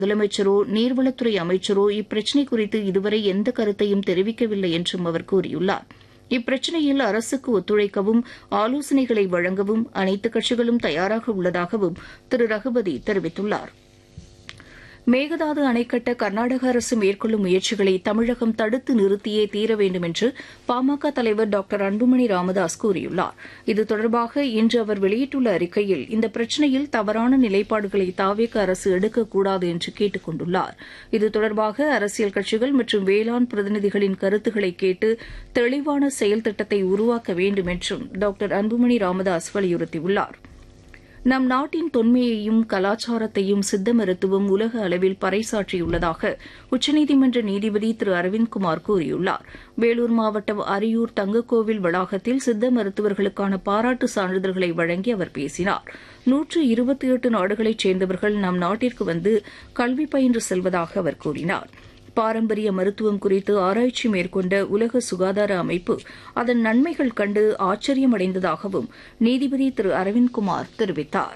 முதலமைச்சரோ நீர்வளத்துறை அமைச்சரோ இப்பிரச்சினை குறித்து இதுவரை எந்த கருத்தையும் தெரிவிக்கவில்லை என்றும் அவர் கூறியுள்ளார் இப்பிரச்சினையில் அரசுக்கு ஒத்துழைக்கவும் ஆலோசனைகளை வழங்கவும் அனைத்து கட்சிகளும் தயாராக உள்ளதாகவும் திரு ரகுபதி தெரிவித்துள்ளார் மேகதாது அணை கட்ட கர்நாடக அரசு மேற்கொள்ளும் முயற்சிகளை தமிழகம் தடுத்து நிறுத்தியே தீர வேண்டும் என்று பாமக தலைவர் டாக்டர் அன்புமணி ராமதாஸ் கூறியுள்ளார் இது தொடர்பாக இன்று அவர் வெளியிட்டுள்ள அறிக்கையில் இந்த பிரச்சினையில் தவறான நிலைப்பாடுகளை தாவேக அரசு எடுக்கக்கூடாது என்று கேட்டுக் கொண்டுள்ளார் இது தொடர்பாக அரசியல் கட்சிகள் மற்றும் வேளாண் பிரதிநிதிகளின் கருத்துக்களை கேட்டு தெளிவான செயல் திட்டத்தை உருவாக்க வேண்டும் என்றும் டாக்டர் அன்புமணி ராமதாஸ் வலியுறுத்தியுள்ளாா் நம் நாட்டின் தொன்மையையும் கலாச்சாரத்தையும் சித்த மருத்துவம் உலக அளவில் பறைசாற்றியுள்ளதாக உச்சநீதிமன்ற நீதிபதி திரு அரவிந்த்குமார் கூறியுள்ளார் வேலூர் மாவட்டம் அரியூர் தங்கக்கோவில் வளாகத்தில் சித்த மருத்துவர்களுக்கான பாராட்டு சான்றிதழ்களை வழங்கி அவர் பேசினார் நூற்று இருபத்தி எட்டு நாடுகளைச் சேர்ந்தவர்கள் நம் நாட்டிற்கு வந்து கல்வி பயின்று செல்வதாக அவர் கூறினார் பாரம்பரிய மருத்துவம் குறித்து ஆராய்ச்சி மேற்கொண்ட உலக சுகாதார அமைப்பு அதன் நன்மைகள் கண்டு ஆச்சரியமடைந்ததாகவும் நீதிபதி திரு அரவிந்த்குமார் தெரிவித்தார்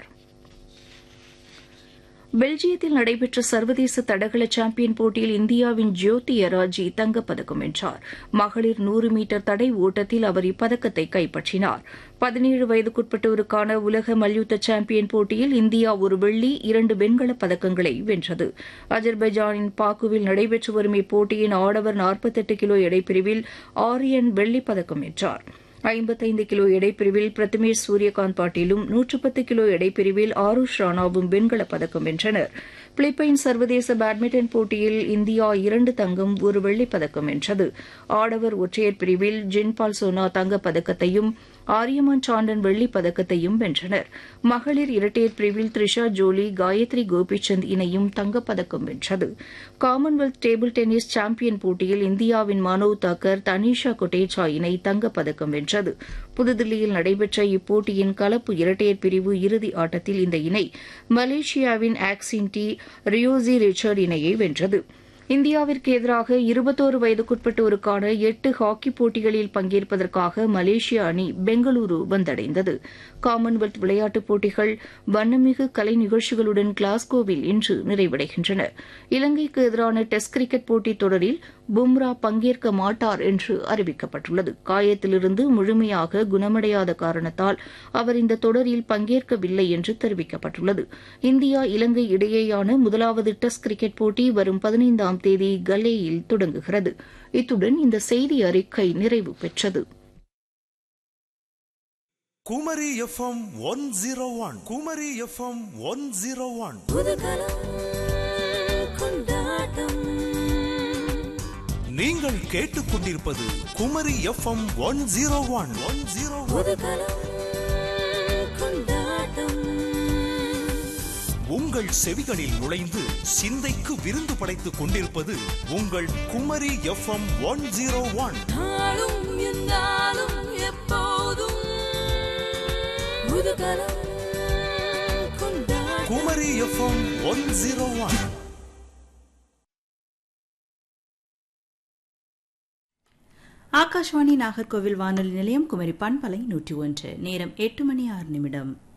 பெல்ஜியத்தில் நடைபெற்ற சர்வதேச தடகள சாம்பியன் போட்டியில் இந்தியாவின் ஜோதி எராஜி தங்கப்பதக்கம் வென்றார் மகளிர் நூறு மீட்டர் தடை ஓட்டத்தில் அவர் இப்பதக்கத்தை கைப்பற்றினார் பதினேழு வயதுக்குட்பட்டோருக்கான உலக மல்யுத்த சாம்பியன் போட்டியில் இந்தியா ஒரு வெள்ளி இரண்டு வெண்கலப் பதக்கங்களை வென்றது அஜர்பைஜானின் பாக்குவில் நடைபெற்று வரும் இப்போட்டியின் ஆடவர் நாற்பத்தெட்டு கிலோ எடைப்பிரிவில் ஆரியன் வெள்ளிப் பதக்கம் வென்றார் ஐம்பத்தைந்து கிலோ எடைப்பிரிவில் பிரதமேஷ் சூரியகாந்த் பாட்டீலும் நூற்று பத்து கிலோ எடைப்பிரிவில் ஆருஷ் ராணாவும் வெண்கலப் பதக்கம் வென்றனர் பிலிப்பைன்ஸ் சர்வதேச பேட்மிண்டன் போட்டியில் இந்தியா இரண்டு தங்கம் ஒரு வெள்ளிப் பதக்கம் வென்றது ஆடவர் ஒற்றையர் பிரிவில் ஜின்பால் சோனா தங்கப் பதக்கத்தையும் ஆரியமான் சாண்டன் வெள்ளிப் பதக்கத்தையும் வென்றனர் மகளிர் இரட்டையர் பிரிவில் த்ரிஷா ஜோலி காயத்ரி கோபிச்சந்த் இணையும் தங்கப்பதக்கம் வென்றது காமன்வெல்த் டேபிள் டென்னிஸ் சாம்பியன் போட்டியில் இந்தியாவின் மனோவ் தாக்கர் தனிஷா கொட்டேச்சா இணை தங்கப்பதக்கம் வென்றது புதுதில்லியில் நடைபெற்ற இப்போட்டியின் கலப்பு இரட்டையர் பிரிவு இறுதி ஆட்டத்தில் இந்த இணை மலேசியாவின் ஆக்சின் டி ரியோசி ரிச்சர்ட் இணையை வென்றது இந்தியாவிற்கு எதிராக இருபத்தோரு வயதுக்குட்பட்டோருக்கான எட்டு ஹாக்கி போட்டிகளில் பங்கேற்பதற்காக மலேசிய அணி பெங்களூரு வந்தடைந்தது காமன்வெல்த் விளையாட்டுப் போட்டிகள் வண்ணமிகு கலை நிகழ்ச்சிகளுடன் கிளாஸ்கோவில் இன்று நிறைவடைகின்றன இலங்கைக்கு எதிரான டெஸ்ட் கிரிக்கெட் போட்டித் தொடரில் பும்ரா பங்கேற்க மாட்டார் என்று அறிவிக்கப்பட்டுள்ளது காயத்திலிருந்து முழுமையாக குணமடையாத காரணத்தால் அவர் இந்த தொடரில் பங்கேற்கவில்லை என்று தெரிவிக்கப்பட்டுள்ளது இந்தியா இலங்கை இடையேயான முதலாவது டெஸ்ட் கிரிக்கெட் போட்டி வரும் பதினைந்தாம் தேதி கல்லேயில் தொடங்குகிறது இத்துடன் இந்த செய்தி அறிக்கை நிறைவு பெற்றது Kumari FM one zero one Kumari FM one zero one நீங்கள் கேட்டுக்கொண்டிருப்பது Kumari FM one zero one one zero உங்கள் செவிகளில் நுழைந்து சிந்தைக்கு விருந்து படைத்துக் கொண்டிருப்பது உங்கள் Kumari FM one zero one Kumari FM one zero one Akashvani Nagercoil வானொலி நிலையம் குமரி பண்பலை நூற்றி ஒன்று நேரம் எட்டு மணி ஆறு நிமிடம்